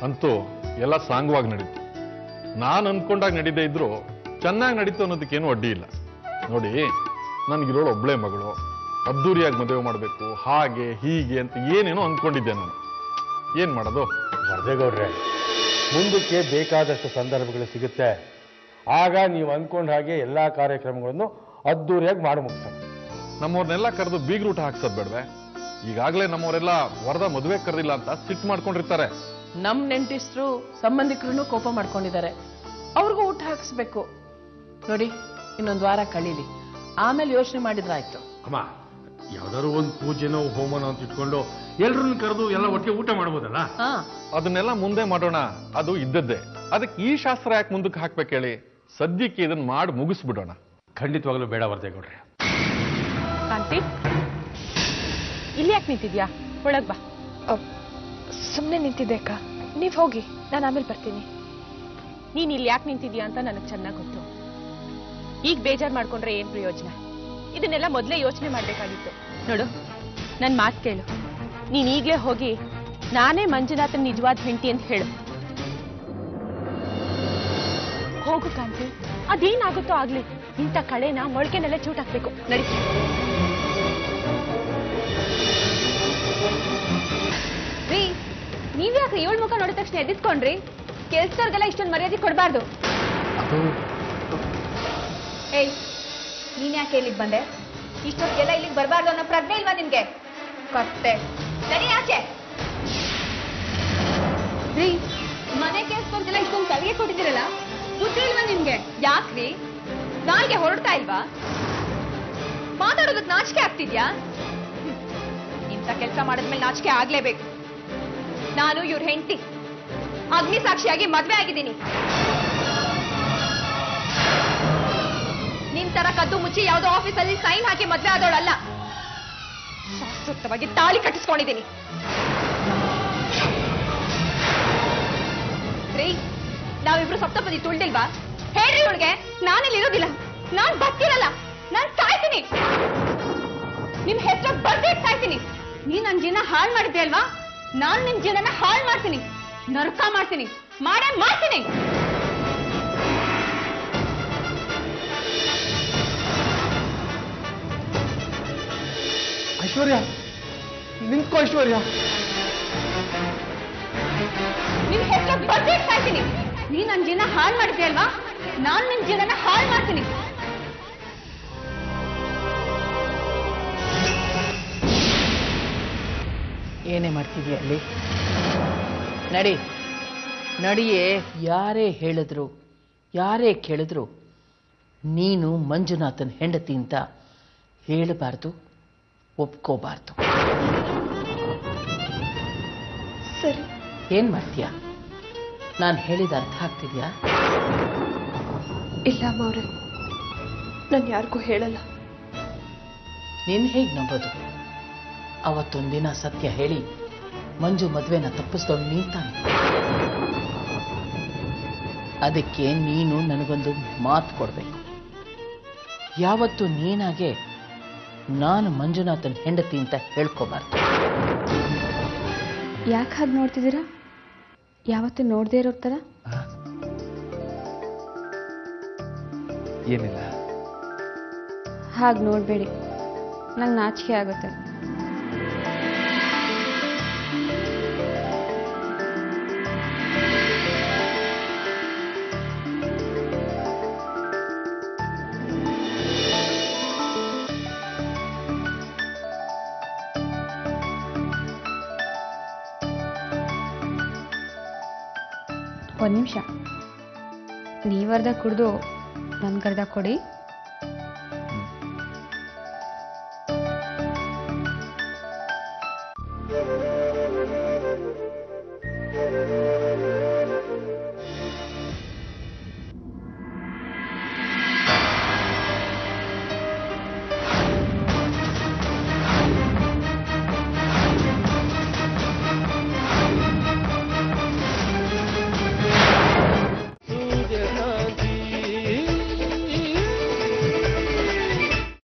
ಅಂತೂ ಎಲ್ಲ ಸಾಂಗವಾಗಿ ನಡೀತು ನಾನು ಅನ್ಕೊಂಡಾಗ ನಡೀದೇ ಇದ್ರು ಚೆನ್ನಾಗಿ ನಡೀತು ಅನ್ನೋದಕ್ಕೇನು ಅಡ್ಡಿ ಇಲ್ಲ ನೋಡಿ ನನಗಿರೋಳು ಒಬ್ಳೆ ಮಗಳು ಅದ್ದೂರಿಯಾಗಿ ಮದುವೆ ಮಾಡಬೇಕು ಹಾಗೆ ಹೀಗೆ ಅಂತ ಏನೇನೋ ಅಂದ್ಕೊಂಡಿದ್ದೆ ನಾನು ಏನ್ ಮಾಡೋದು ವರದೇಗೌಡ್ರೆ ಮುಂದಕ್ಕೆ ಬೇಕಾದಷ್ಟು ಸಂದರ್ಭಗಳು ಸಿಗುತ್ತೆ ಆಗ ನೀವು ಅಂದ್ಕೊಂಡ ಹಾಗೆ ಎಲ್ಲಾ ಕಾರ್ಯಕ್ರಮಗಳನ್ನು ಅದ್ದೂರಿಯಾಗಿ ಮಾಡಿ ಮುಗಿಸೋಣ ನಮ್ಮವ್ರನ್ನೆಲ್ಲ ಕರೆದು ಬೀಗ್ರೂಟ ಹಾಕ್ಸೋದ್ ಬೇಡ್ವೆ ಈಗಾಗಲೇ ನಮ್ಮವರೆಲ್ಲ ವರದ ಮದುವೆ ಕರೆದಿಲ್ಲ ಅಂತ ಸಿಟ್ಟು ಮಾಡ್ಕೊಂಡಿರ್ತಾರೆ ನಮ್ ನೆಂಟಿಸ್ಟ್ರು ಸಂಬಂಧಿಕರು ಕೋಪ ಮಾಡ್ಕೊಂಡಿದ್ದಾರೆ ಅವ್ರಿಗೂ ಊಟ ಹಾಕಿಸ್ಬೇಕು ನೋಡಿ ಇನ್ನೊಂದು ವಾರ ಕಳೀಲಿ ಆಮೇಲೆ ಯೋಚನೆ ಮಾಡಿದ್ರಾಯ್ತು ಅಮ್ಮ ಯಾವ್ದಾದ್ರು ಒಂದು ಪೂಜೆನೋ ಹೋಮನೋ ಅಂತ ಇಟ್ಕೊಂಡು ಎಲ್ರನ್ನ ಕರೆದು ಎಲ್ಲ ಒಟ್ಟಿಗೆ ಊಟ ಮಾಡ್ಬೋದಲ್ಲ ಹಾ ಅದನ್ನೆಲ್ಲ ಮುಂದೆ ಮಾಡೋಣ ಅದು ಇದ್ದದ್ದೇ ಅದಕ್ಕೆ ಈ ಶಾಸ್ತ್ರ ಯಾಕೆ ಮುಂದಕ್ಕೆ ಹಾಕ್ಬೇಕು ಹೇಳಿ ಸದ್ಯಕ್ಕೆ ಇದನ್ನ ಮಾಡಿ ಮುಗಿಸ್ಬಿಡೋಣ ಖಂಡಿತವಾಗ್ಲೂ ಬೇಡ ವರದೇಗೌಡ್ರೆ ಕಾಂತಿ ಇಲ್ಲಿ ಯಾಕೆ ನಿಂತಿದ್ಯಾ ಒಳಗ್ ಬಾ ಸುಮ್ಮನೆ ನಿಂತಿದ್ದೆ ಅಕ್ಕ ನೀವು ಹೋಗಿ ನಾನು ಆಮೇಲೆ ಬರ್ತೀನಿ ನೀನ್ ಇಲ್ಲಿ ಯಾಕೆ ನಿಂತಿದ್ಯಾ ಅಂತ ನನಗೆ ಚೆನ್ನಾಗಿ ಗೊತ್ತು ಈಗ ಬೇಜಾರ್ ಮಾಡ್ಕೊಂಡ್ರೆ ಏನ್ ಪ್ರಯೋಜನ ಇದನ್ನೆಲ್ಲ ಮೊದಲೇ ಯೋಚನೆ ಮಾಡ್ಬೇಕಾಗಿತ್ತು ನೋಡು ನನ್ ಮಾತು ಕೇಳು ನೀನ್ ಈಗ್ಲೇ ಹೋಗಿ ನಾನೇ ಮಂಜುನಾಥನ್ ನಿಜವಾದ ಹೆಂಡತಿ ಅಂತ ಹೇಳು ಹೋಗು ಕಾಂತಿ ಅದೇನಾಗುತ್ತೋ ಆಗ್ಲಿ ಇಂಥ ಕಳೆನ ಮೊಳಕೆನೆಲ್ಲ ಚೂಟ್ ಹಾಕ್ಬೇಕು ನಡಿ ರೀ ನೀವ್ಯಾಕೆ ಏಳ್ ಮುಖ ನೋಡಿದ ತಕ್ಷಣ ಎದ್ದಿಸ್ಕೊಂಡ್ರಿ ಕೆಲ್ಸದವ್ರಿಗೆಲ್ಲ ಇಷ್ಟೊಂದು ಮರ್ಯಾದೆ ಕೊಡಬಾರ್ದು ಏಯ್ ನೀನ್ ಯಾಕೆ ಇಲ್ಲಿಗೆ ಬಂದೆ ಇಷ್ಟೊತ್ತಿಗೆಲ್ಲ ಇಲ್ಲಿಗೆ ಬರಬಾರ್ದು ಅನ್ನೋ ಪ್ರಜ್ಞೆ ಇಲ್ವಾ ನಿನ್ಗೆ ಕತ್ತೆ ಸರಿ ಆಚೆ ರೀ ಮನೆ ಕೆಲ್ಸದವ್ರಿಗೆಲ್ಲ ಇಷ್ಟೊಂದು ಸಲಿಗೆ ಕೊಟ್ಟಿದ್ದೀರಲ್ಲ ಬುದ್ಧಿ ಇಲ್ವಾ ನಿಮ್ಗೆ ಯಾಕ್ರಿ ನಾಲ್ಗೆ ಹೊರಡ್ತಾ ಇಲ್ವಾ ಮಾತಾಡೋದಕ್ಕೆ ನಾಚಿಕೆ ಆಗ್ತಿದ್ಯಾ ಹ್ಮ್. ಇಂಥ ಕೆಲಸ ಮಾಡಿದ್ಮೇಲೆ ನಾಚಿಕೆ ಆಗ್ಲೇಬೇಕು ನಾನು ಇವ್ರ ಹೆಂಡತಿ ಅಗ್ನಿ ಸಾಕ್ಷಿಯಾಗಿ ಮದ್ವೆ ಆಗಿದ್ದೀನಿ ನಿನ್ ತರ ಕದ್ದು ಮುಚ್ಚಿ ಯಾವ್ದೋ ಆಫೀಸಲ್ಲಿ ಸೈನ್ ಹಾಕಿ ಮದ್ವೆ ಆದವಳಲ್ಲ ಶಾಶ್ವತವಾಗಿ ತಾಳಿ ಕಟ್ಟಿಸ್ಕೊಂಡಿದ್ದೀನಿ ರೀ ನಾವಿಬ್ರು ಸಪ್ತಪದಿ ತುಳ್ದಿಲ್ವಾ ಹೇಳ್ರಿ ಇವಳಿಗೆ ನಾನಿಲ್ಲಿ ಇರೋದಿಲ್ಲ ನಾನ್ ಬರ್ತಿರಲ್ಲ ನಾನ್ ಸಾಯ್ತೀನಿ ನಿಮ್ ಹೆಸರು ಬರ್ದೇ ಸಾಯ್ತೀನಿ ನೀ ನನ್ ಜೀವನ ಹಾಳು ಮಾಡಿದ್ದೆ ಅಲ್ವಾ ನಾನ್ ನಿಮ್ ಜೀವನನ ಹಾಳು ಮಾಡ್ತೀನಿ ನರಕ ಮಾಡ್ತೀನಿ ಮಾಡೇ ಮಾಡ್ತೀನಿ ಐಶ್ವರ್ಯ ನಿಂತ್ಕೋ ಐಶ್ವರ್ಯ ನಿಮ್ ಹೆಸರು ಬರ್ದೇ ಸಾಯ್ತೀನಿ ನೀ ನನ್ ಜೀವನ ಹಾಳು ಮಾಡಿದ್ದೆ ಅಲ್ವಾ ನಾನ್ ನಿಮ್ ಜೀವನನ ಹಾಳು ಮಾಡ್ತೀನಿ ಏನೇ ಮಾಡ್ತಿದ್ಯ ಅಲ್ಲಿ ನಡಿ ನಡಿಯೇ ಯಾರೇ ಹೇಳಿದ್ರು ಯಾರೇ ಕೇಳಿದ್ರು ನೀನು ಮಂಜುನಾಥನ್ ಹೆಂಡತಿ ಅಂತ ಹೇಳಬಾರ್ದು ಒಪ್ಕೋಬಾರ್ದು ಸರಿ ಏನ್ ಮಾಡ್ತೀಯ ನಾನು ಹೇಳಿದ ಅರ್ಥ ಆಗ್ತಿದ್ಯಾ ಇಲ್ಲ ಅಮ್ಮ ಅವ್ರೆ ನಾನು ಯಾರಿಗೂ ಹೇಳಲ್ಲ ನೀನ್ ಹೇಗೆ ನಂಬೋದು ಅವತ್ತೊಂದಿನ ಸತ್ಯ ಹೇಳಿ ಮಂಜು ಮದುವೆನ ತಪ್ಪಿಸ್ದವಳು ನೀನ್ ಅದಕ್ಕೆ ನೀನು ನನಗೊಂದು ಮಾತು ಕೊಡಬೇಕು ಯಾವತ್ತು ನೀನಾಗೆ ನಾನು ಮಂಜುನಾಥನ್ ಹೆಂಡತಿ ಅಂತ ಹೇಳ್ಕೋಬಾರ್ದು ಯಾಕೆ ಹಾಗೆ ನೋಡ್ತಿದ್ದೀರಾ ಯಾವತ್ತೂ ನೋಡದೇ ಇರೋ ಥರ ಏನಿಲ್ಲ ಹಾಗೆ ನೋಡಬೇಡಿ ನಂಗೆ ನಾಚಿಕೆ ಆಗುತ್ತೆ ಒಂದು ನಿಮಿಷ ನೀವರ್ಧ ಕುಡಿದು ನನ್ಗರ್ಧ ಕೊಡಿ